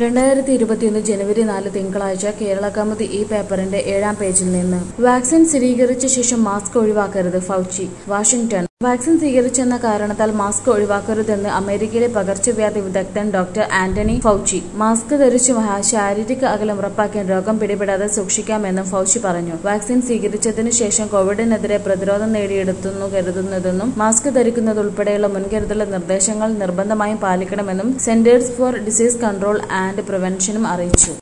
രണ്ടായിരത്തി ഇരുപത്തിയൊന്ന് ജനുവരി നാല് തിങ്കളാഴ്ച കേരള കൗമുദി ഈ പേപ്പറിന്റെ ഏഴാം പേജിൽ നിന്ന് വാക്സിൻ സ്ഥിരീകരിച്ച ശേഷം മാസ്ക് ഒഴിവാക്കരുത് ഫൗച്ചി വാഷിംഗ്ടൺ വാക്സിൻ സ്വീകരിച്ചെന്ന കാരണത്താൽ മാസ്ക് ഒഴിവാക്കരുതെന്ന് അമേരിക്കയിലെ പകർച്ചവ്യാധി വിദഗ്ധൻ ഡോക്ടർ ആന്റണി ഫൗച്ചി മാസ്ക് ധരിച്ചു മഹാ- ശാരീരിക അകലം ഉറപ്പാക്കാൻ രോഗം പിടിപെടാതെ സൂക്ഷിക്കാമെന്നും ഫൗച്ചി പറഞ്ഞു വാക്സിൻ സ്വീകരിച്ചതിനു ശേഷം കോവിഡിനെതിരെ പ്രതിരോധം നേടിയെടുത്തെന്നു കരുതുന്നതെന്നും മാസ്ക് ധരിക്കുന്നത് ഉൾപ്പെടെയുള്ള മുൻകരുതൽ നിർദ്ദേശങ്ങൾ നിർബന്ധമായും പാലിക്കണമെന്നും centres for disease control and പ്രിവെൻഷനും അറിയിച്ചു